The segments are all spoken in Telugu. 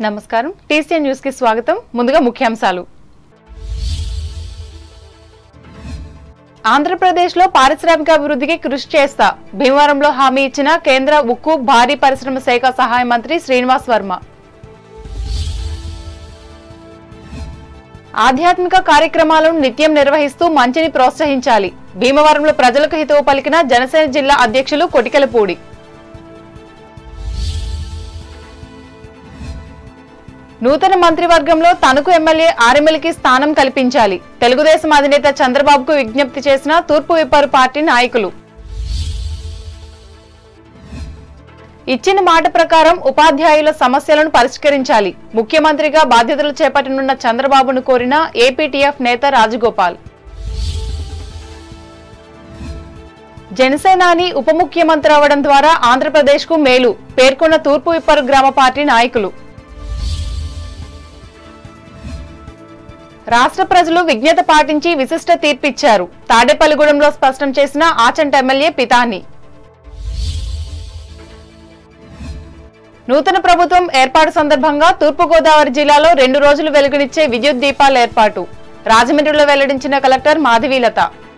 నమస్కారం టీసీఎన్ న్యూస్ కి స్వాగతం ముందుగా ముఖ్యాంశాలు ఆంధ్రప్రదేశ్లో పారిశ్రామిక అభివృద్ధికి కృషి చేస్తా భీమవరంలో హామీ ఇచ్చిన కేంద్ర ఉక్కు భారీ పరిశ్రమ శాఖ సహాయ మంత్రి శ్రీనివాస్ వర్మ ఆధ్యాత్మిక కార్యక్రమాలను నిత్యం నిర్వహిస్తూ మంచిని ప్రోత్సహించాలి భీమవరంలో ప్రజలకు హితవు పలికిన జనసేన జిల్లా అధ్యక్షులు కొటికలపూడి నూతన మంత్రివర్గంలో తణుకు ఎమ్మెల్యే ఆర్ఎంఎల్కి స్థానం కల్పించాలి తెలుగుదేశం అధినేత చంద్రబాబుకు విజ్ఞప్తి చేసిన తూర్పు విప్పారు పార్టీ నాయకులు ఇచ్చిన మాట ప్రకారం ఉపాధ్యాయుల సమస్యలను పరిష్కరించాలి ముఖ్యమంత్రిగా బాధ్యతలు చేపట్టనున్న చంద్రబాబును కోరిన ఏపీటీఎఫ్ నేత రాజగోపాల్ జనసేనాని ఉప ముఖ్యమంత్రి అవడం ద్వారా ఆంధ్రప్రదేశ్కు మేలు పేర్కొన్న తూర్పు విప్పరు గ్రామ పార్టీ నాయకులు రాష్ట్ర ప్రజలు విజ్ఞత పాటించి విశిష్ట తీర్పిచ్చారు తాడేపల్లిగూడెంలో స్పష్టం చేసిన ఆచంట ఎమ్మెల్యే పితాని నూతన ప్రభుత్వం ఏర్పాటు సందర్భంగా తూర్పుగోదావరి జిల్లాలో రెండు రోజులు వెలుగునిచ్చే విద్యుత్ దీపాల ఏర్పాటు రాజమండ్రిలో వెల్లడించిన కలెక్టర్ మాధవీలత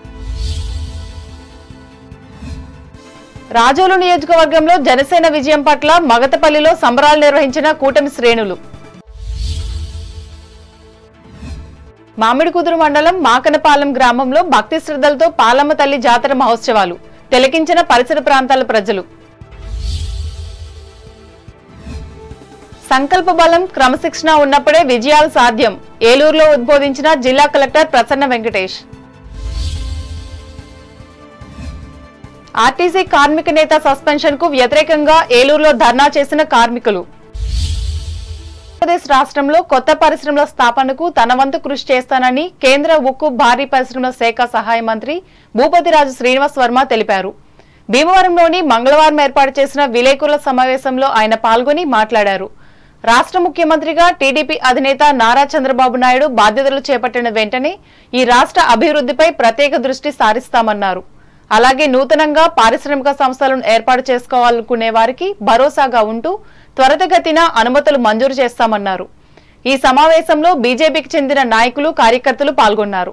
రాజోలు నియోజకవర్గంలో జనసేన విజయం పట్ల మగతపల్లిలో సంబరాలు నిర్వహించిన కూటమి శ్రేణులు మామిడికుదురు మండలం మాకనపాలెం గ్రామంలో భక్తి శ్రద్ధలతో పాలమ్మ తల్లి జాతర మహోత్సవాలు తిలకించిన పరిసర ప్రాంతాల ప్రజలు సంకల్ప బలం క్రమశిక్షణ ఉన్నప్పుడే విజయాలు సాధ్యం ఏలూరులో ఉద్బోధించిన జిల్లా కలెక్టర్ ప్రసన్న వెంకటేష్ ఆర్టీసీ కార్మిక నేత సస్పెన్షన్ కు వ్యతిరేకంగా ఏలూరులో ధర్నా చేసిన కార్మికులు ఆంధ్రప్రదేశ్ రాష్ట్రంలో కొత్త పరిశ్రమల స్థాపనకు తన వంతు కృషి చేస్తానని కేంద్ర ఉక్కు భారీ పరిశ్రమల శాఖ సహాయ మంత్రి భూపతిరాజు శ్రీనివాస్ వర్మ తెలిపారు భీమవరంలోని మంగళవారం ఏర్పాటు చేసిన విలేకరుల సమావేశంలో ఆయన పాల్గొని మాట్లాడారు రాష్ట్ర ముఖ్యమంత్రిగా టీడీపీ అధినేత నారా చంద్రబాబు నాయుడు బాధ్యతలు చేపట్టిన వెంటనే ఈ రాష్ట్ర అభివృద్ధిపై ప్రత్యేక దృష్టి సారిస్తామన్నారు అలాగే నూతనంగా పారిశ్రామిక సంస్థలను ఏర్పాటు చేసుకోవాలనుకునే వారికి భరోసాగా ఉంటూ త్వరితగతిన అనుమతులు మంజూరు చేస్తామన్నారు ఈ సమావేశంలో బీజేపీకి చెందిన నాయకులు కార్యకర్తలు పాల్గొన్నారు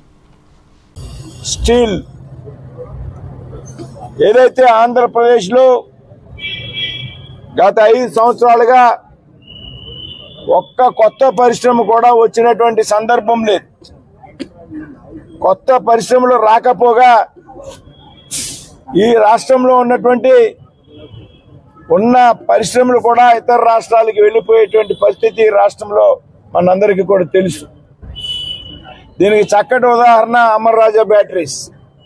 స్టీల్ ఏదైతే ఆంధ్రప్రదేశ్లో గత ఐదు సంవత్సరాలుగా ఒక్క కొత్త పరిశ్రమ కూడా వచ్చినటువంటి సందర్భం లేదు కొత్త పరిశ్రమలు రాకపోగా ఈ రాష్ట్రంలో ఉన్నటువంటి ఉన్న పరిశ్రమలు కూడా ఇతర రాష్ట్రాలకు వెళ్ళిపోయేటువంటి పరిస్థితి ఈ రాష్ట్రంలో మనందరికీ కూడా తెలుసు దీనికి చక్కటి ఉదాహరణ అమర్ రాజా బ్యాటరీస్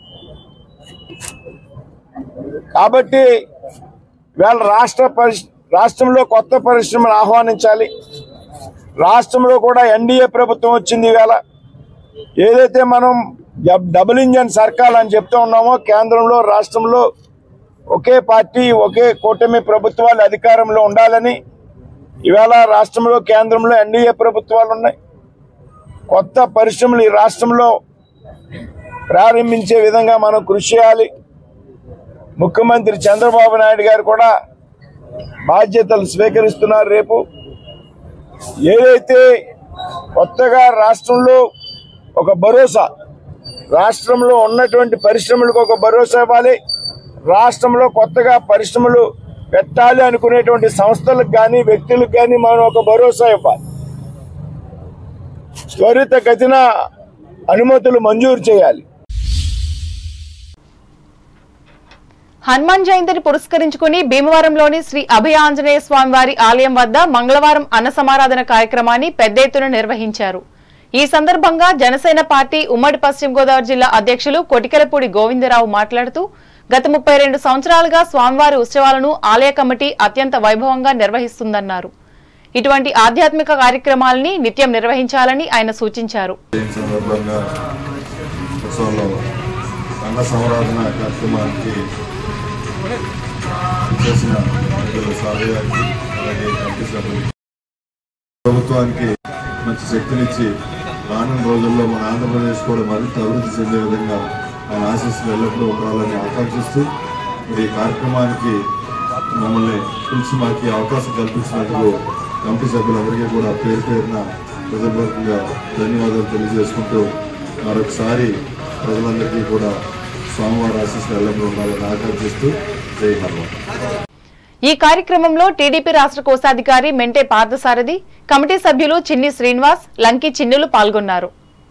కాబట్టి ఇవాళ రాష్ట్ర పరిశ్ రాష్ట్రంలో కొత్త పరిశ్రమలు ఆహ్వానించాలి రాష్ట్రంలో కూడా ఎన్డీఏ ప్రభుత్వం వచ్చింది ఈవేళ ఏదైతే మనం డబ్- డబుల్ ఇంజన్ సర్కార్ అని చెప్తా ఉన్నామో కేంద్రంలో రాష్ట్రంలో ఒకే పార్టీ ఒకే కూటమి ప్రభుత్వాలు అధికారంలో ఉండాలని ఇవాళ రాష్ట్రంలో కేంద్రంలో ఎన్డీఏ ప్రభుత్వాలు ఉన్నాయి కొత్త పరిశ్రమలు ఈ రాష్ట్రంలో ప్రారంభించే విధంగా మనం కృషి చేయాలి ముఖ్యమంత్రి చంద్రబాబు నాయుడు గారు కూడా బాధ్యతలు స్వీకరిస్తున్నారు రేపు ఏదైతే కొత్తగా రాష్ట్రంలో ఒక భరోసా రాష్ట్రంలో ఉన్నటువంటి పరిశ్రమలకు ఒక భరోసా ఇవ్వాలి రాష్ట్రంలో కొత్తగా పరిశ్రమలు పెట్టాలి అనుకునేటువంటి సంస్థలకు కానీ వ్యక్తులకు కానీ మనం ఒక భరోసా ఇవ్వాలి త్వరితగతిన అనుమతులు మంజూరు చేయాలి హనుమాన్ జయంతిని పురస్కరించుకుని భీమవరంలోని శ్రీ అభయ ఆంజనేయ స్వామి వారి ఆలయం వద్ద మంగళవారం అన్న సమారాధన కార్యక్రమాన్ని పెద్ద ఎత్తున నిర్వహించారు ఈ సందర్భంగా జనసేన పార్టీ ఉమ్మడి పశ్చిమ గోదావరి జిల్లా అధ్యక్షులు కొటికెలపూడి గోవిందరావు మాట్లాడుతూ గత ముప్పై రెండు సంవత్సరాలుగా స్వామివారి ఉత్సవాలను ఆలయ కమిటీ అత్యంత వైభవంగా నిర్వహిస్తుందన్నారు ఇటువంటి ఆధ్యాత్మిక కార్యక్రమాలని నిత్యం నిర్వహించాలని ఆయన సూచించారు ఈ సందర్భంగా ఉత్సవంలో అన్న సంరాధన కార్యక్రమానికి చేసిన పెద్దలు సారథి గారికి అలాగే కమిటీ సభ్యులకి ప్రభుత్వానికి మంచి శక్తినిచ్చి రానున్న రోజుల్లో మన ఆంధ్రప్రదేశ్ కూడా మరింత అభివృద్ధి చెందే విధంగా ఆయన ఆశీస్సులు ఎల్లప్పుడూ ఉండాలని ఆకాంక్షిస్తూ మరి ఈ కార్యక్రమానికి మమ్మల్ని పిలిచి మాకు ఈ అవకాశం కల్పించినందుకు కమిటీ సభ్యులందరికీ కూడా పేరు పేరున హృదయపూర్వకంగా ధన్యవాదాలు తెలియజేసుకుంటూ మరొకసారి ప్రజలందరికీ కూడా స్వామివారి ఆశీస్సులు ఎల్లప్పుడూ ఉండాలని ఆకాంక్షిస్తూ జై హనుమాన్ ఈ కార్యక్రమంలో టీడీపీ రాష్ట్ర కోశాధికారి మెంటే పార్థసారథి కమిటీ సభ్యులు చిన్ని శ్రీనివాస్ లంకి చిన్నులు పాల్గొన్నారు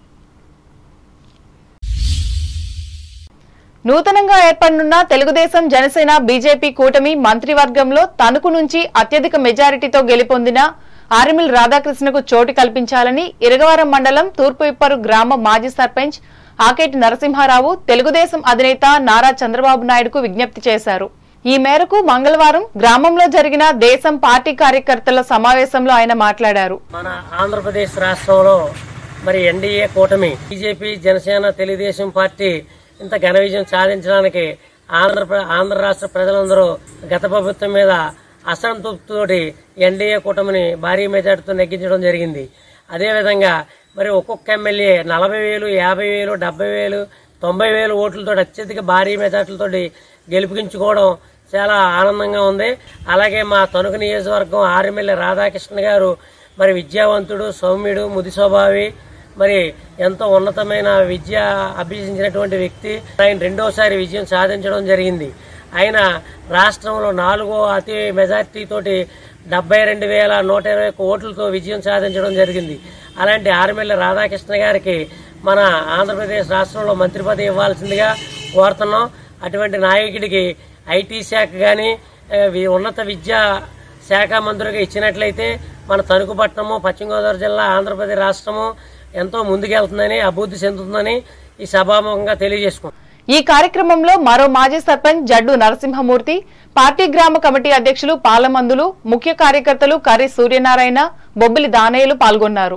నూతనంగా ఏర్పడనున్న తెలుగుదేశం జనసేన బీజేపీ కూటమి మంత్రివర్గంలో తణుకు నుంచి అత్యధిక మెజారిటీతో గెలుపొందిన ఆర్మిల్ రాధాకృష్ణకు చోటు కల్పించాలని ఇరగవరం మండలం తూర్పు ఇప్పరు గ్రామ మాజీ సర్పంచ్ ఆకేటి నరసింహారావు తెలుగుదేశం అధినేత నారా చంద్రబాబు నాయుడుకు విజ్ఞప్తి చేశారు ఈ మేరకు మంగళవారం గ్రామంలో జరిగిన దేశం పార్టీ కార్యకర్తల సమావేశంలో ఆయన మాట్లాడారు మన ఆంధ్రప్రదేశ్ రాష్ట్రంలో మరి ఎన్డీఏ కూటమి బీజేపీ జనసేన తెలుగుదేశం పార్టీ ఇంత ఘన విజయం సాధించడానికి ఆంధ్ర ఆంధ్ర రాష్ట్ర ప్రజలందరూ గత ప్రభుత్వం మీద అసంతృప్తితోటి ఎన్డీఏ కూటమిని భారీ మెజార్టీతో నెగ్గించడం జరిగింది అదేవిధంగా మరి ఒక్కొక్క ఎమ్మెల్యే నలభై వేలు యాభై వేలు డెబ్బై వేలు తొంభై వేలు ఓట్లతో అత్యధిక భారీ మెజార్టీలతోటి గెలిపించుకోవడం చాలా ఆనందంగా ఉంది అలాగే మా తణుకు నియోజకవర్గం ఆర్ఎమ్మెల్యే రాధాకృష్ణ గారు మరి విద్యావంతుడు సౌమ్యుడు ముది స్వభావి మరి ఎంతో ఉన్నతమైన విద్య అభ్యసించినటువంటి వ్యక్తి ఆయన రెండోసారి విజయం సాధించడం జరిగింది ఆయన రాష్ట్రంలో నాలుగో అతి మెజార్టీ తోటి డెబ్బై రెండు వేల నూట ఇరవై ఒక్క ఓట్లతో విజయం సాధించడం జరిగింది అలాంటి ఆర్ఎమ్మెల్యే రాధాకృష్ణ గారికి మన ఆంధ్రప్రదేశ్ రాష్ట్రంలో మంత్రి పదవి ఇవ్వాల్సిందిగా కోరుతున్నాం అటువంటి నాయకుడికి ఐటీ శాఖ కానీ ఉన్నత విద్యా శాఖ మంత్రులుగా ఇచ్చినట్లయితే మన తణుకు పట్టణము పశ్చిమ గోదావరి జిల్లా ఆంధ్రప్రదేశ్ రాష్ట్రము ఎంతో ముందుకెళ్తుందని అభివృద్ధి చెందుతుందని ఈ సభాముఖంగా తెలియజేసుకుంటాం ఈ కార్యక్రమంలో మరో మాజీ సర్పంచ్ జడ్డు నరసింహమూర్తి పార్టీ గ్రామ కమిటీ అధ్యక్షులు పాలమందులు ముఖ్య కార్యకర్తలు కర్రి సూర్యనారాయణ బొబ్బిలి దానయ్యలు పాల్గొన్నారు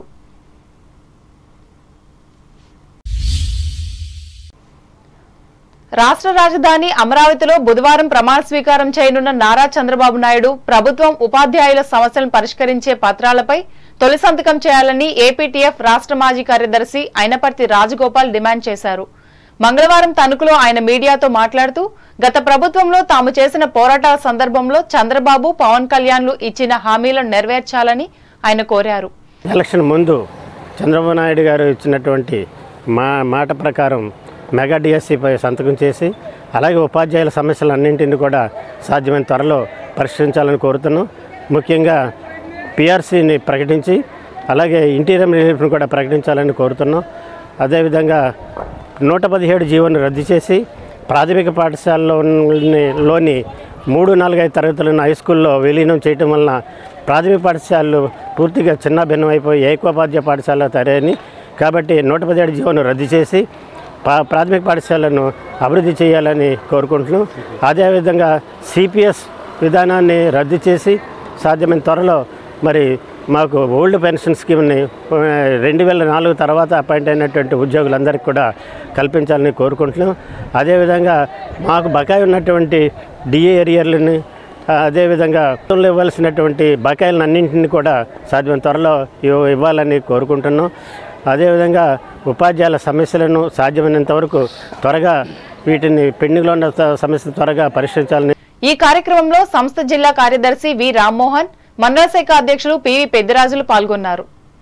రాష్ట్ర రాజధాని అమరావతిలో బుధవారం ప్రమాణ స్వీకారం చేయనున్న నారా చంద్రబాబు నాయుడు ప్రభుత్వం ఉపాధ్యాయుల సమస్యలను పరిష్కరించే పత్రాలపై తొలి సంతకం చేయాలని ఏపీటీఎఫ్ రాష్ట్ర మాజీ కార్యదర్శి అయినపర్తి రాజగోపాల్ డిమాండ్ చేశారు మంగళవారం తణుకులో ఆయన మీడియాతో మాట్లాడుతూ గత ప్రభుత్వంలో తాము చేసిన పోరాటాల సందర్భంలో చంద్రబాబు పవన్ కళ్యాణ్లు ఇచ్చిన హామీలను నెరవేర్చాలని ఆయన కోరారు ఎలక్షన్ ముందు చంద్రబాబు నాయుడు గారు ఇచ్చినటువంటి మా మాట ప్రకారం మెగా డిఎస్సిపై సంతకం చేసి అలాగే ఉపాధ్యాయుల సమస్యలన్నింటినీ కూడా సాధ్యమైన త్వరలో పరిష్కరించాలని కోరుతున్నాం ముఖ్యంగా పిఆర్సీని ప్రకటించి అలాగే ఇంటీరియం రిలీఫ్ను కూడా ప్రకటించాలని కోరుతున్నాం అదేవిధంగా నూట పదిహేడు జీవోను రద్దు చేసి ప్రాథమిక పాఠశాలలో లోని మూడు నాలుగైదు తరగతులను హై స్కూల్లో విలీనం చేయటం వలన ప్రాథమిక పాఠశాలలు పూర్తిగా చిన్న భిన్నమైపోయి ఏకోపాధ్యాయ పాఠశాల తయారని కాబట్టి నూట పదిహేడు జీవోను రద్దు చేసి పా ప్రాథమిక పాఠశాలను అభివృద్ధి చేయాలని కోరుకుంటున్నాం అదేవిధంగా సిపిఎస్ విధానాన్ని రద్దు చేసి సాధ్యమైన త్వరలో మరి మాకు ఓల్డ్ పెన్షన్ స్కీమ్ని ఆ, రెండు వేల నాలుగు తర్వాత అపాయింట్ అయినటువంటి ఉద్యోగులందరికీ కూడా కల్పించాలని కోరుకుంటున్నాం అదేవిధంగా మాకు బకాయి ఉన్నటువంటి డిఏ ఏరియర్లని ఆ, అదేవిధంగా గతంలో ఇవ్వాల్సినటువంటి బకాయిలను అన్నింటినీ కూడా సాధ్యమైన త్వరలో ఇవ్వ- ఇవ్వాలని కోరుకుంటున్నాం అదేవిధంగా ఉపాధ్యాయుల సమస్యలను సాధ్యమైనంత వరకు త్వరగా వీటిని పెండింగ్లో ఉన్న స- సమస్యలు త్వరగా పరిష్కరించాలని ఈ కార్యక్రమంలో సంస్థ జిల్లా కార్యదర్శి వి రామ్మోహన్ మండల శాఖ అధ్యక్షులు పివి పెద్దిరాజులు పాల్గొన్నారు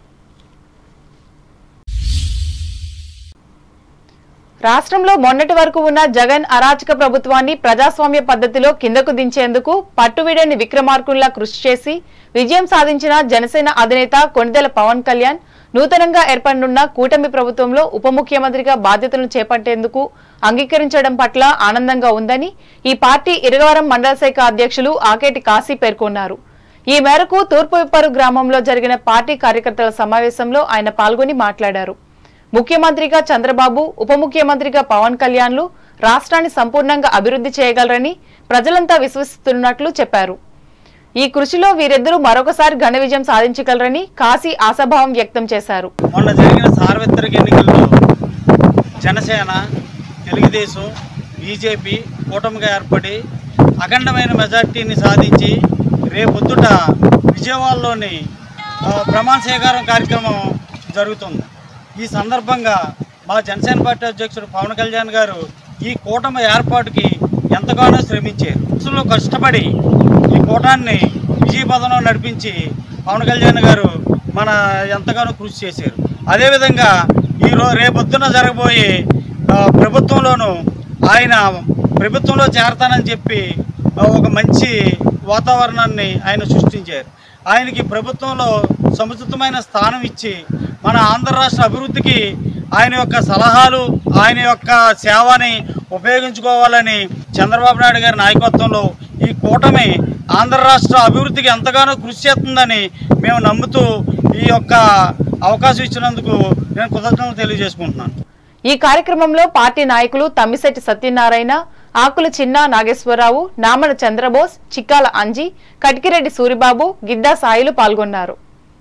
రాష్ట్రంలో మొన్నటి వరకు ఉన్న జగన్ అరాచక ప్రభుత్వాన్ని ప్రజాస్వామ్య పద్ధతిలో కిందకు దించేందుకు పట్టువిడని విక్రమార్కుల్లా కృషి చేసి విజయం సాధించిన జనసేన అధినేత కొణిదెల పవన్ కళ్యాణ్ నూతనంగా ఏర్పడనున్న కూటమి ప్రభుత్వంలో ఉప ముఖ్యమంత్రిగా బాధ్యతలను చేపట్టేందుకు అంగీకరించడం పట్ల ఆనందంగా ఉందని ఈ పార్టీ ఇరగవరం మండల శాఖ అధ్యక్షులు ఆకేటి కాశీ పేర్కొన్నారు ఈ మేరకు తూర్పు విప్పరు గ్రామంలో జరిగిన పార్టీ కార్యకర్తల సమావేశంలో ఆయన పాల్గొని మాట్లాడారు ముఖ్యమంత్రిగా చంద్రబాబు ఉప ముఖ్యమంత్రిగా పవన్ కళ్యాణ్లు రాష్ట్రాన్ని సంపూర్ణంగా అభివృద్ధి చేయగలరని ప్రజలంతా విశ్వసిస్తున్నట్లు చెప్పారు ఈ కృషిలో వీరిద్దరూ మరొకసారి ఘన విజయం సాధించగలరని కాశీ ఆశాభావం వ్యక్తం చేశారు మొన్న జరిగిన సార్వత్రిక ఎన్నికల్లో జనసేన తెలుగుదేశం బీజేపీ కూటమిగా ఏర్పడి అఖండమైన మెజార్టీని సాధించి రేపొద్దుట విజయవాడలోని ఆ, ప్రమాణ స్వీకారం కార్యక్రమం జరుగుతుంది ఈ సందర్భంగా మా జనసేన పార్టీ అధ్యక్షుడు పవన్ కళ్యాణ్ గారు ఈ కూటమి ఏర్పాటుకి ఎంతగానో శ్రమించారు అసలు కష్టపడి ఈ కూటాన్ని విజయపదంలో నడిపించి పవన్ కళ్యాణ్ గారు మన ఎంతగానో కృషి చేశారు అదేవిధంగా ఈరో రేపొద్దున జరగబోయే ఆ, ప్రభుత్వంలోనూ ఆయన ప్రభుత్వంలో చేరతానని చెప్పి ఆ, ఒక మంచి వాతావరణాన్ని ఆయన సృష్టించారు ఆయనకి ప్రభుత్వంలో సముచితమైన స్థానం ఇచ్చి మన ఆంధ్ర రాష్ట్ర అభివృద్ధికి ఆయన యొక్క సలహాలు ఆయన యొక్క సేవని ఉపయోగించుకోవాలని చంద్రబాబు నాయుడు గారి నాయకత్వంలో ఈ కూటమి ఆంధ్ర రాష్ట్ర అభివృద్ధికి ఎంతగానో కృషి చేస్తుందని మేము నమ్ముతూ ఈ యొక్క అవకాశం ఇచ్చినందుకు నేను కృతజ్ఞతలు తెలియజేసుకుంటున్నాను ఈ కార్యక్రమంలో పార్టీ నాయకులు తమ్మిశెట్టి సత్యనారాయణ ఆకుల చిన్న నాగేశ్వరరావు నామన చంద్రబోస్ చిక్కాల అంజి కటికిరెడ్డి సూరిబాబు గిద్దా సాయిలు పాల్గొన్నారు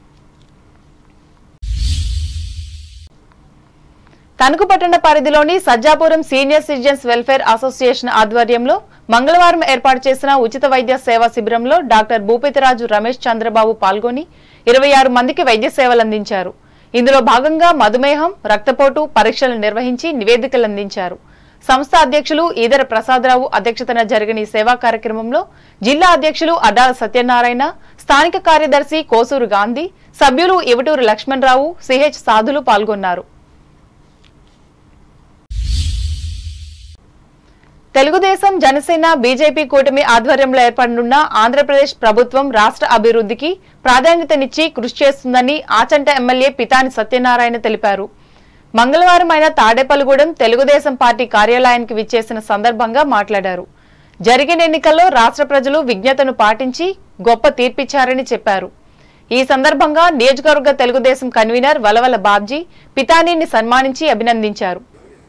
తణుకు పట్టణ పరిధిలోని Sajjapuram senior citizens welfare association ఆధ్వర్యంలో మంగళవారం ఏర్పాటు చేసిన ఉచిత వైద్య సేవా శిబిరంలో డాక్టర్ భూపతిరాజు రమేష్ చంద్రబాబు పాల్గొని ఇరవై ఆరు మందికి వైద్య సేవలు అందించారు ఇందులో భాగంగా మధుమేహం రక్తపోటు పరీక్షలు నిర్వహించి నివేదికలు అందించారు సంస్థ అధ్యక్షులు ఈదర ప్రసాదరావు అధ్యక్షతన జరిగిన ఈ సేవా కార్యక్రమంలో జిల్లా అధ్యక్షులు అడ్డాల సత్యనారాయణ స్థానిక కార్యదర్శి కోసూరు గాంధీ సభ్యులు ఇవటూరు లక్ష్మణరావు సిహెచ్ సాధులు పాల్గొన్నారు తెలుగుదేశం జనసేన బీజేపీ కూటమి ఆధ్వర్యంలో ఏర్పడనున్న ఆంధ్రప్రదేశ్ ప్రభుత్వం రాష్ట్ర అభివృద్ధికి ప్రాధాన్యతనిచ్చి కృషి చేస్తుందని ఆచంట ఎమ్మెల్యే పితాని సత్యనారాయణ తెలిపారు మంగళవారం ఆయన తాడేపల్లిగూడెం తెలుగుదేశం పార్టీ కార్యాలయానికి విచ్చేసిన సందర్భంగా మాట్లాడారు జరిగిన ఎన్నికల్లో రాష్ట్ర ప్రజలు విజ్ఞతను పాటించి గొప్ప తీర్పిచ్చారని చెప్పారు ఈ సందర్భంగా నియోజకవర్గ తెలుగుదేశం కన్వీనర్ వలవల బాబ్జీ పితానీని సన్మానించి అభినందించారు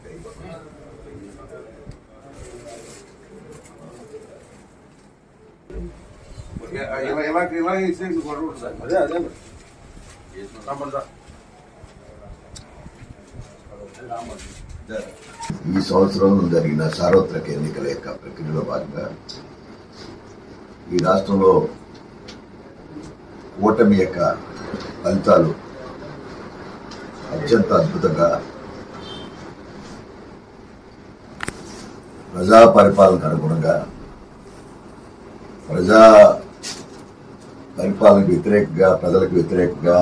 ఈ సంవత్సరం జరిగిన సార్వత్రిక ఎన్నికల యొక్క ప్రక్రియలో భాగంగా ఈ రాష్ట్రంలో ఓటమి యొక్క ఫలితాలు అత్యంత అద్భుతంగా ప్రజా పరిపాలనకు అనుగుణంగా ప్రజా పరిపాలనకు వ్యతిరేకంగా ప్రజలకు వ్యతిరేకంగా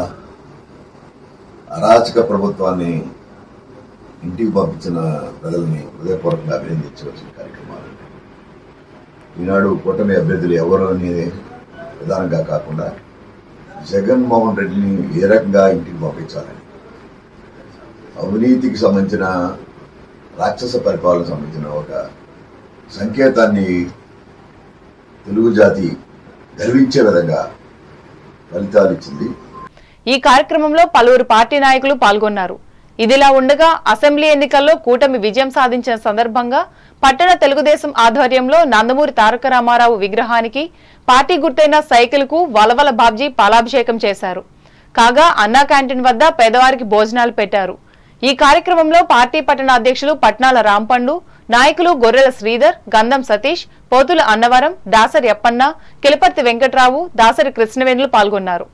అరాచక ప్రభుత్వాన్ని ఇంటికి పంపించిన ప్రజల్ని హృదయపూర్వకంగా అభినందించవలసిన కార్యక్రమాలు ఈనాడు కూటమి అభ్యర్థులు ఎవరు అనేది ప్రధానంగా కాకుండా జగన్మోహన్ రెడ్డిని ఏ రకంగా ఇంటికి పంపించాలని అవినీతికి సంబంధించిన రాక్షస పరిపాలనకు సంబంధించిన ఒక సంకేతాన్ని తెలుగు జాతి గర్వించే విధంగా ఫలితాలు ఇచ్చింది ఈ కార్యక్రమంలో పలువురు పార్టీ నాయకులు పాల్గొన్నారు ఇదిలా ఉండగా అసెంబ్లీ ఎన్నికల్లో కూటమి విజయం సాధించిన సందర్భంగా పట్టణ తెలుగుదేశం ఆధ్వర్యంలో నందమూరి తారక రామారావు విగ్రహానికి పార్టీ గుర్తైన సైకిల్ కు వలవల బాబ్జీ పాలాభిషేకం చేశారు కాగా అన్నా క్యాంటీన్ వద్ద పేదవారికి భోజనాలు పెట్టారు ఈ కార్యక్రమంలో పార్టీ పట్టణ అధ్యక్షులు పట్నాల రాంపండు నాయకులు గొర్రెల శ్రీధర్ గంధం సతీష్ పోతుల అన్నవరం దాసరి అప్పన్న కిలపర్తి వెంకట్రావు దాసరి కృష్ణవేణులు పాల్గొన్నారు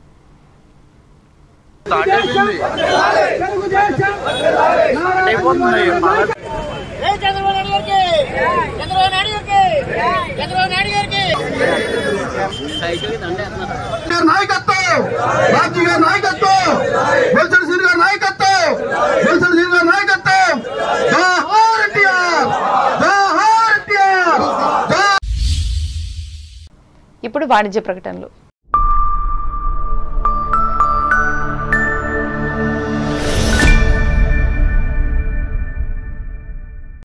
జై చంద్రబాబు నాయుడు గారికి చంద్రబాబు నాయుడు గారికి చంద్రబాబు నాయుడు గారికి గారి నాయకత్వం రాజీ గారి నాయకత్వం బొల్సడి శ్రీ గారి నాయకత్వం బొల్సడి శ్రీ గారి నాయకత్వం జోహార్ ఎన్టీఆర్ జోహార్ ఎన్టీఆర్ ఇప్పుడు వాణిజ్య ప్రకటనలు